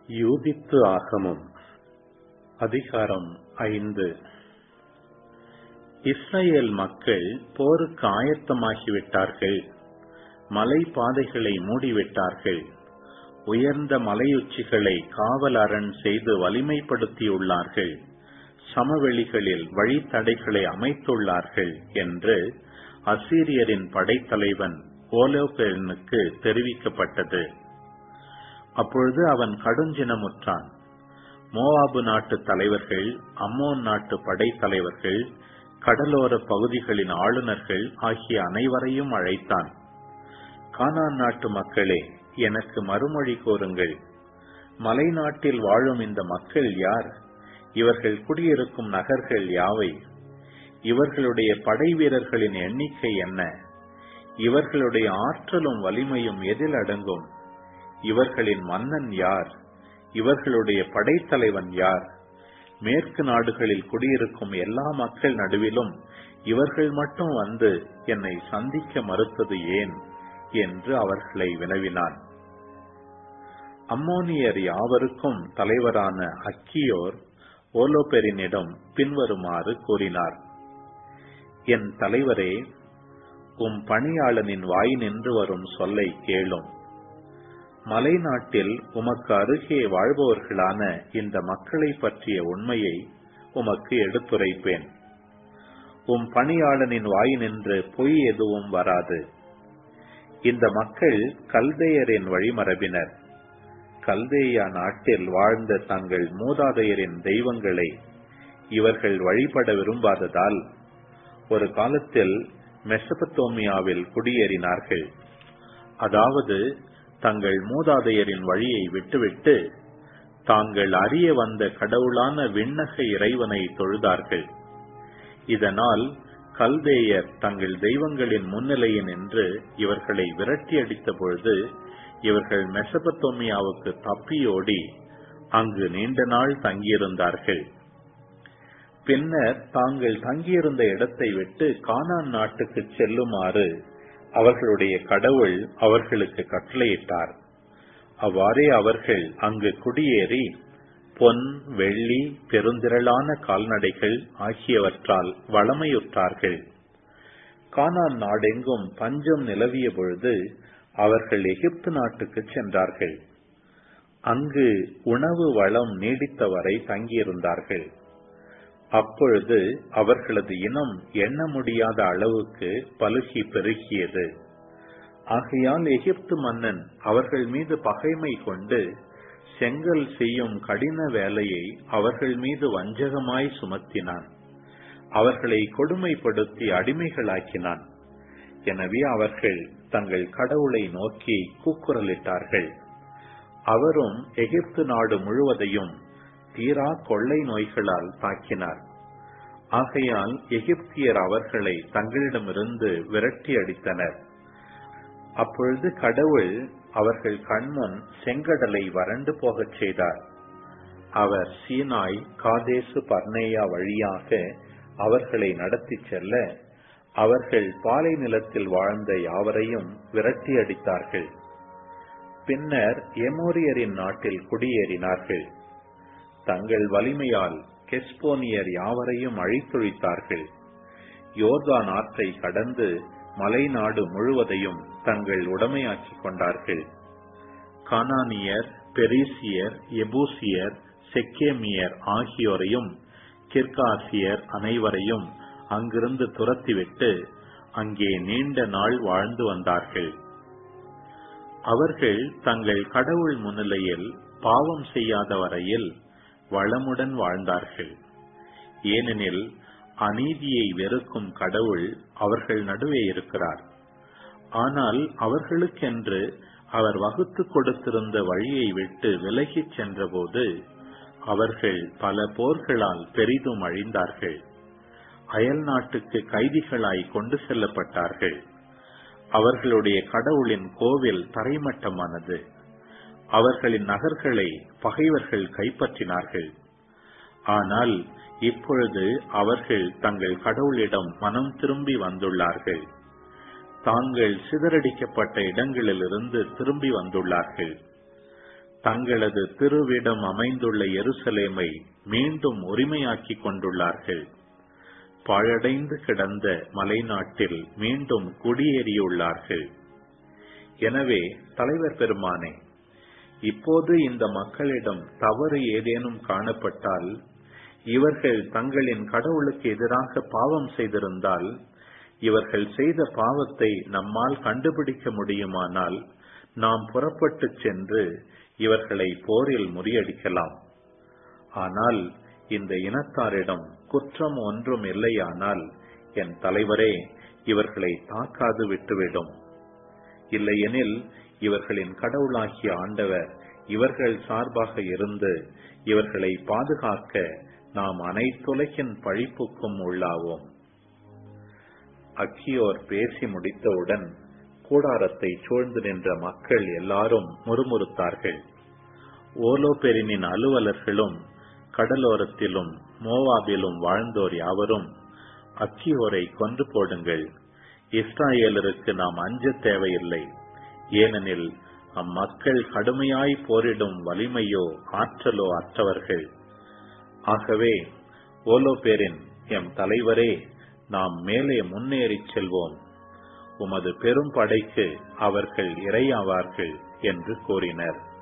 யூதித்து ஆகமம் அதிகாரம் ஐந்து இஸ்ரேல் மக்கள் போருக்கு ஆயத்தமாகிவிட்டார்கள் மலை பாதைகளை மூடிவிட்டார்கள் உயர்ந்த மலையுச்சிகளை காவல் அரண் செய்து வலிமைப்படுத்தியுள்ளார்கள் சமவெளிகளில் வழித்தடைகளை அமைத்துள்ளார்கள் என்று அசீரியரின் படைத்தலைவன் ஓலோபெனுக்கு தெரிவிக்கப்பட்டது அப்பொழுது அவன் கடுஞ்சினமுற்றான் மோவாபு நாட்டு தலைவர்கள் அம்மோன் நாட்டு படைத்தலைவர்கள் கடலோர பகுதிகளின் ஆளுநர்கள் ஆகிய அனைவரையும் அழைத்தான் கானான் நாட்டு மக்களே எனக்கு மறுமொழி கூறுங்கள் மலை நாட்டில் வாழும் இந்த மக்கள் யார் இவர்கள் குடியிருக்கும் நகர்கள் யாவை இவர்களுடைய படை வீரர்களின் எண்ணிக்கை என்ன இவர்களுடைய ஆற்றலும் வலிமையும் எதில் அடங்கும் இவர்களின் மன்னன் யார் இவர்களுடைய படைத்தலைவன் யார் மேற்கு நாடுகளில் குடியிருக்கும் எல்லா மக்கள் நடுவிலும் இவர்கள் மட்டும் வந்து என்னை சந்திக்க மறுத்தது ஏன் என்று அவர்களை வினவினான் அம்மோனியர் யாவருக்கும் தலைவரான அக்கியோர் ஓலோபெரினிடம் பின்வருமாறு கூறினார் என் தலைவரே உம் பணியாளனின் வாய் நின்று வரும் சொல்லை கேளும் மலை நாட்டில் உமக்கு அருகே வாழ்பவர்களான இந்த மக்களை பற்றிய உண்மையை உமக்கு எடுத்துரைப்பேன் உம் பணியாளனின் வாய் நின்று பொய் எதுவும் வராது இந்த மக்கள் கல்தேயரின் வழிமரபினர் கல்தேயா நாட்டில் வாழ்ந்த தங்கள் மூதாதையரின் தெய்வங்களை இவர்கள் வழிபட விரும்பாததால் ஒரு காலத்தில் மெசபத்தோமியாவில் குடியேறினார்கள் அதாவது தங்கள் மூதாதையரின் வழியை விட்டுவிட்டு தாங்கள் அறிய வந்த கடவுளான விண்ணக இறைவனை தொழுதார்கள் இதனால் கல்தேயர் தங்கள் தெய்வங்களின் முன்னிலையில் நின்று இவர்களை விரட்டி அடித்த பொழுது இவர்கள் மெசபத்தோமியாவுக்கு தப்பியோடி அங்கு நீண்ட நாள் தங்கியிருந்தார்கள் பின்னர் தாங்கள் தங்கியிருந்த இடத்தை விட்டு கானான் நாட்டுக்கு செல்லுமாறு அவர்களுடைய கடவுள் அவர்களுக்கு கட்டளையிட்டார் அவ்வாறே அவர்கள் அங்கு குடியேறி பொன் வெள்ளி பெருந்திரளான கால்நடைகள் ஆகியவற்றால் வளமையுற்றார்கள் கானான் நாடெங்கும் பஞ்சம் நிலவிய பொழுது அவர்கள் எகிப்து நாட்டுக்கு சென்றார்கள் அங்கு உணவு வளம் நீடித்தவரை தங்கியிருந்தார்கள் அப்பொழுது அவர்களது இனம் எண்ண முடியாத அளவுக்கு பலுகி பெருகியது ஆகையால் எகிப்து மன்னன் அவர்கள் மீது பகைமை கொண்டு செங்கல் செய்யும் கடின வேலையை அவர்கள் மீது வஞ்சகமாய் சுமத்தினான் அவர்களை கொடுமைப்படுத்தி அடிமைகளாக்கினான் எனவே அவர்கள் தங்கள் கடவுளை நோக்கி கூக்குரலிட்டார்கள் அவரும் எகிப்து நாடு முழுவதையும் தீரா கொள்ளை நோய்களால் தாக்கினார் ஆகையால் எகிப்தியர் அவர்களை தங்களிடமிருந்து விரட்டி அடித்தனர் அப்பொழுது கடவுள் அவர்கள் கண்முன் செங்கடலை வறண்டு போகச் செய்தார் அவர் சீனாய் காதேசு பர்னேயா வழியாக அவர்களை நடத்தி செல்ல அவர்கள் பாலை நிலத்தில் வாழ்ந்த யாவரையும் விரட்டி அடித்தார்கள் பின்னர் எமோரியரின் நாட்டில் குடியேறினார்கள் தங்கள் வலிமையால் கெஸ்போனியர் யாவரையும் அழித்தொழித்தார்கள் யோர்தான் ஆற்றை கடந்து மலை நாடு முழுவதையும் தங்கள் உடமையாக்கிக் கொண்டார்கள் கானானியர் பெரிசியர் எபூசியர் செக்கேமியர் ஆகியோரையும் கிர்காசியர் அனைவரையும் அங்கிருந்து துரத்திவிட்டு அங்கே நீண்ட நாள் வாழ்ந்து வந்தார்கள் அவர்கள் தங்கள் கடவுள் முன்னிலையில் பாவம் செய்யாத வரையில் வளமுடன் வாழ்ந்தார்கள் ஏனெனில் அநீதியை வெறுக்கும் கடவுள் அவர்கள் நடுவே இருக்கிறார் ஆனால் அவர்களுக்கென்று அவர் வகுத்து கொடுத்திருந்த வழியை விட்டு விலகிச் சென்றபோது அவர்கள் பல போர்களால் பெரிதும் அழிந்தார்கள் அயல் நாட்டுக்கு கைதிகளாய் கொண்டு செல்லப்பட்டார்கள் அவர்களுடைய கடவுளின் கோவில் தரைமட்டமானது அவர்களின் நகர்களை பகைவர்கள் கைப்பற்றினார்கள் ஆனால் இப்பொழுது அவர்கள் தங்கள் கடவுளிடம் மனம் திரும்பி வந்துள்ளார்கள் தாங்கள் சிதறடிக்கப்பட்ட இடங்களிலிருந்து திரும்பி வந்துள்ளார்கள் தங்களது திருவிடம் அமைந்துள்ள எருசலேமை மீண்டும் உரிமையாக்கிக் கொண்டுள்ளார்கள் பாழடைந்து கிடந்த மலைநாட்டில் மீண்டும் குடியேறியுள்ளார்கள் எனவே தலைவர் பெருமானே இப்போது இந்த மக்களிடம் தவறு ஏதேனும் காணப்பட்டால் இவர்கள் தங்களின் கடவுளுக்கு எதிராக பாவம் செய்திருந்தால் இவர்கள் செய்த பாவத்தை நம்மால் கண்டுபிடிக்க முடியுமானால் நாம் புறப்பட்டு சென்று இவர்களை போரில் முறியடிக்கலாம் ஆனால் இந்த இனத்தாரிடம் குற்றம் ஒன்றும் இல்லையானால் என் தலைவரே இவர்களை தாக்காது விட்டுவிடும் இல்லையெனில் இவர்களின் கடவுளாகிய ஆண்டவர் இவர்கள் சார்பாக இருந்து இவர்களை பாதுகாக்க நாம் அனைத்துலகின் பழிப்புக்கும் உள்ளாவோம் அக்கியோர் பேசி முடித்தவுடன் கூடாரத்தை சூழ்ந்து நின்ற மக்கள் எல்லாரும் முறுமுறுத்தார்கள் ஓலோபெரினின் அலுவலர்களும் கடலோரத்திலும் மோவாபிலும் வாழ்ந்தோர் யாவரும் அக்கியோரை கொன்று போடுங்கள் இஸ்ராயேலருக்கு நாம் அஞ்ச தேவையில்லை ஏனெனில் அம்மக்கள் கடுமையாய் போரிடும் வலிமையோ ஆற்றலோ அற்றவர்கள் ஆகவே ஓலோபேரின் எம் தலைவரே நாம் மேலே முன்னேறிச் செல்வோம் உமது பெரும் படைக்கு அவர்கள் இரையாவார்கள் என்று கூறினர்